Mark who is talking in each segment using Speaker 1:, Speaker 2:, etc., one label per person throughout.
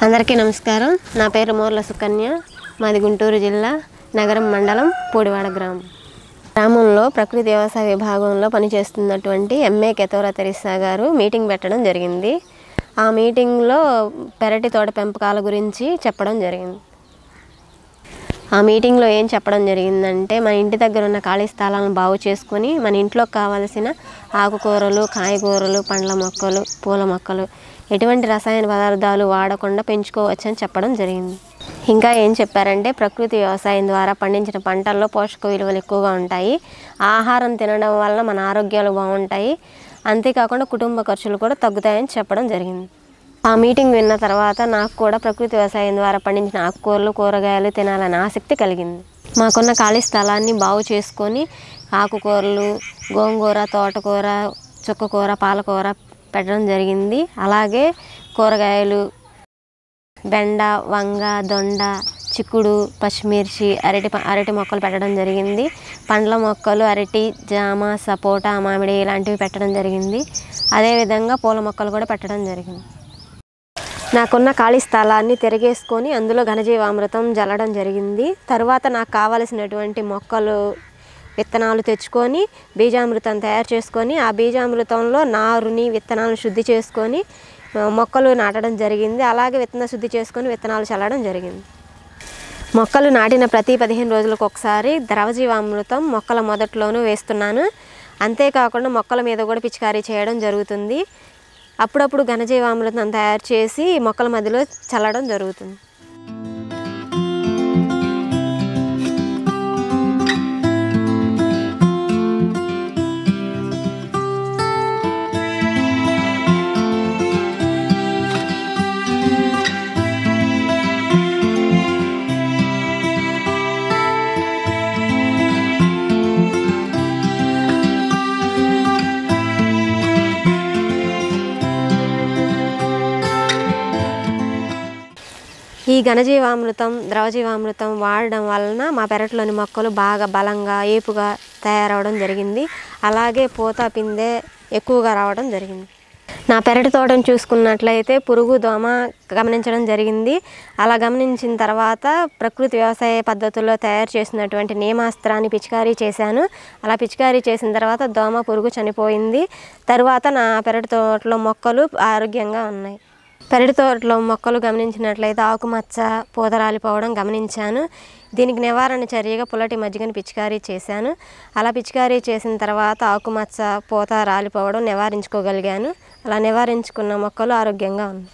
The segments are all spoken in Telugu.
Speaker 1: అందరికీ నమస్కారం నా పేరు మోర్ల సుకన్య మాది గుంటూరు జిల్లా నగరం మండలం పూడివాడ గ్రామం గ్రామంలో ప్రకృతి వ్యవసాయ విభాగంలో పనిచేస్తున్నటువంటి ఎంఏ కెతోరా తెరిసా గారు మీటింగ్ పెట్టడం జరిగింది ఆ మీటింగ్లో పెరటి తోట పెంపకాల గురించి చెప్పడం జరిగింది ఆ మీటింగ్లో ఏం చెప్పడం జరిగిందంటే మన ఇంటి దగ్గర ఉన్న ఖాళీ స్థలాలను బాగు చేసుకొని మన ఇంట్లో కావలసిన ఆకుకూరలు కాయగూరలు పండ్ల మొక్కలు పూల మొక్కలు ఎటువంటి రసాయన పదార్థాలు వాడకుండా పెంచుకోవచ్చని చెప్పడం జరిగింది ఇంకా ఏం చెప్పారంటే ప్రకృతి వ్యవసాయం ద్వారా పండించిన పంటల్లో పోషక విలువలు ఎక్కువగా ఉంటాయి ఆహారం తినడం వల్ల మన ఆరోగ్యాలు బాగుంటాయి అంతేకాకుండా కుటుంబ ఖర్చులు కూడా తగ్గుతాయని చెప్పడం జరిగింది ఆ మీటింగ్ విన్న తర్వాత నాకు కూడా ప్రకృతి వ్యవసాయం ద్వారా పండించిన ఆకుకూరలు కూరగాయలు తినాలని ఆసక్తి కలిగింది మాకున్న ఖాళీ స్థలాన్ని బాగు చేసుకొని ఆకుకూరలు గోంగూర తోటకూర చుక్కకూర పాలకూర పెట్టడం జరిగింది అలాగే కూరగాయలు బెండ వంగ దొండ చిక్కుడు పచ్చిమిర్చి అరటి ప- అరటి మొక్కలు పెట్టడం జరిగింది పండ్ల మొక్కలు అరటి జామ సపోటా మామిడి ఇలాంటివి పెట్టడం జరిగింది అదేవిధంగా పూల మొక్కలు కూడా పెట్టడం జరిగింది నాకున్న ఖాళీ స్థలాన్ని తిరిగేసుకొని అందులో ఘనజీవామృతం జల్లడం జరిగింది తర్వాత నాకు కావలసినటువంటి మొక్కలు విత్తనాలు తెచ్చుకొని బీజామృతం తయారు చేసుకొని ఆ బీజామృతంలో నారుని విత్తనాలను శుద్ధి చేసుకొని ఆ, మొక్కలు నాటడం జరిగింది అలాగే విత్తన శుద్ధి చేసుకొని విత్తనాలు చల్లడం జరిగింది మొక్కలు నాటిన ప్రతి పదిహేను రోజులకు ఒకసారి ద్రవజీవామృతం మొక్కల మొదట్లోనూ వేస్తున్నాను అంతేకాకుండా మొక్కల మీద కూడా పిచికారీ చేయడం జరుగుతుంది అప్పుడప్పుడు ఘనజీవామృతం తయారు చేసి మొక్కల మధ్యలో చల్లడం జరుగుతుంది ఈ ఘనజీవామృతం ద్రవజీవామృతం వాడడం వలన మా పెరట్లోని మొక్కలు బాగా బలంగా ఏపుగా తయారవడం జరిగింది అలాగే పూత పిందె ఎక్కువగా రావడం జరిగింది నా పెరటి తోటను చూసుకున్నట్లయితే పురుగు దోమ గమనించడం జరిగింది అలా గమనించిన తర్వాత ప్రకృతి వ్యవసాయ పద్ధతుల్లో తయారు చేసినటువంటి నియమాస్త్రాన్ని పిచికారీ చేశాను అలా పిచికారీ చేసిన తర్వాత దోమ పురుగు చనిపోయింది తర్వాత నా పెరటి తోటలో మొక్కలు ఆరోగ్యంగా ఉన్నాయి పెరటి తోటలో మొక్కలు గమనించినట్లయితే ఆకుమచ్చ పూత రాలిపోవడం గమనించాను దీనికి నివారణ చర్యగా పుల్లటి మజ్జిగని పిచికారీ చేశాను అలా పిచికారీ చేసిన తర్వాత ఆకుమచ్చ పూత రాలిపోవడం నివారించుకోగలిగాను అలా నివారించుకున్న మొక్కలు ఆరోగ్యంగా ఉన్నాయి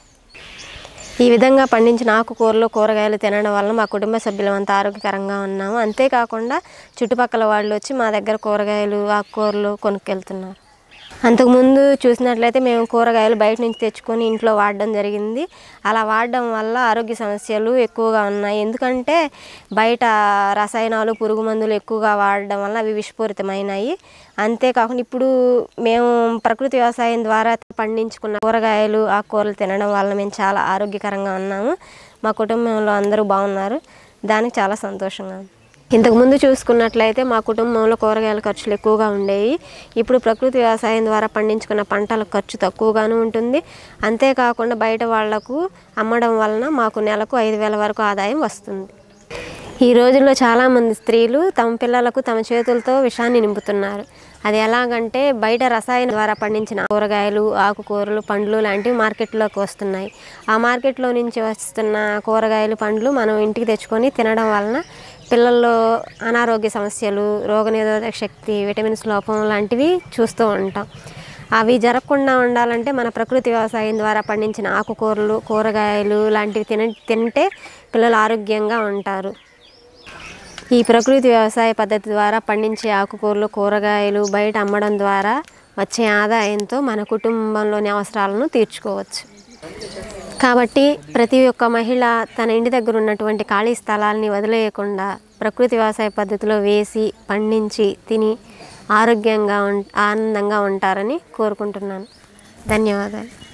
Speaker 1: ఈ విధంగా పండించిన ఆకుకూరలు కూరగాయలు తినడం వల్ల మా కుటుంబ సభ్యులమంతా ఆరోగ్యకరంగా ఉన్నాము అంతేకాకుండా చుట్టుపక్కల వాళ్ళు వచ్చి మా దగ్గర కూరగాయలు ఆకుకూరలు కొనుక్కెళ్తున్నారు అంతకుముందు చూసినట్లయితే మేము కూరగాయలు బయట నుంచి తెచ్చుకొని ఇంట్లో వాడడం జరిగింది అలా వాడడం వల్ల ఆరోగ్య సమస్యలు ఎక్కువగా ఉన్నాయి ఎందుకంటే బయట రసాయనాలు పురుగు మందులు ఎక్కువగా వాడడం వల్ల అవి విషపూరితమైనాయి అంతేకాకుండా ఇప్పుడు మేము ప్రకృతి వ్యవసాయం ద్వారా పండించుకున్న కూరగాయలు ఆకుకూరలు తినడం వల్ల మేము చాలా ఆరోగ్యకరంగా ఉన్నాము మా కుటుంబంలో అందరూ బాగున్నారు దానికి చాలా సంతోషంగా ఉంది ఇంతకుముందు చూసుకున్నట్లయితే మా కుటుంబంలో కూరగాయల ఖర్చులు ఎక్కువగా ఉండేవి ఇప్పుడు ప్రకృతి వ్యవసాయం ద్వారా పండించుకున్న పంటల ఖర్చు తక్కువగాను ఉంటుంది అంతేకాకుండా బయట వాళ్లకు అమ్మడం వలన మాకు నెలకు ఐదు వేల వరకు ఆదాయం వస్తుంది ఈ రోజుల్లో చాలామంది స్త్రీలు తమ పిల్లలకు తమ చేతులతో విషాన్ని నింపుతున్నారు అది ఎలాగంటే బయట రసాయన ద్వారా పండించిన కూరగాయలు ఆకుకూరలు పండ్లు లాంటివి మార్కెట్లోకి వస్తున్నాయి ఆ మార్కెట్లో నుంచి వస్తున్న కూరగాయలు పండ్లు మనం ఇంటికి తెచ్చుకొని తినడం వలన పిల్లల్లో అనారోగ్య సమస్యలు రోగనిరోధక శక్తి విటమిన్స్ లోపం లాంటివి చూస్తూ ఉంటాం అవి జరగకుండా ఉండాలంటే మన ప్రకృతి వ్యవసాయం ద్వారా పండించిన ఆకుకూరలు కూరగాయలు లాంటివి తిన తింటే పిల్లలు ఆరోగ్యంగా ఉంటారు ఈ ప్రకృతి వ్యవసాయ పద్ధతి ద్వారా పండించే ఆకుకూరలు కూరగాయలు బయట అమ్మడం ద్వారా వచ్చే ఆదాయంతో మన కుటుంబంలోని అవసరాలను తీర్చుకోవచ్చు కాబట్టి ప్రతి ఒక్క మహిళ తన ఇంటి దగ్గర ఉన్నటువంటి ఖాళీ స్థలాల్ని వదిలేయకుండా ప్రకృతి వ్యవసాయ పద్ధతిలో వేసి పండించి తిని ఆరోగ్యంగా ఉం ఆనందంగా ఉంటారని కోరుకుంటున్నాను ధన్యవాదాలు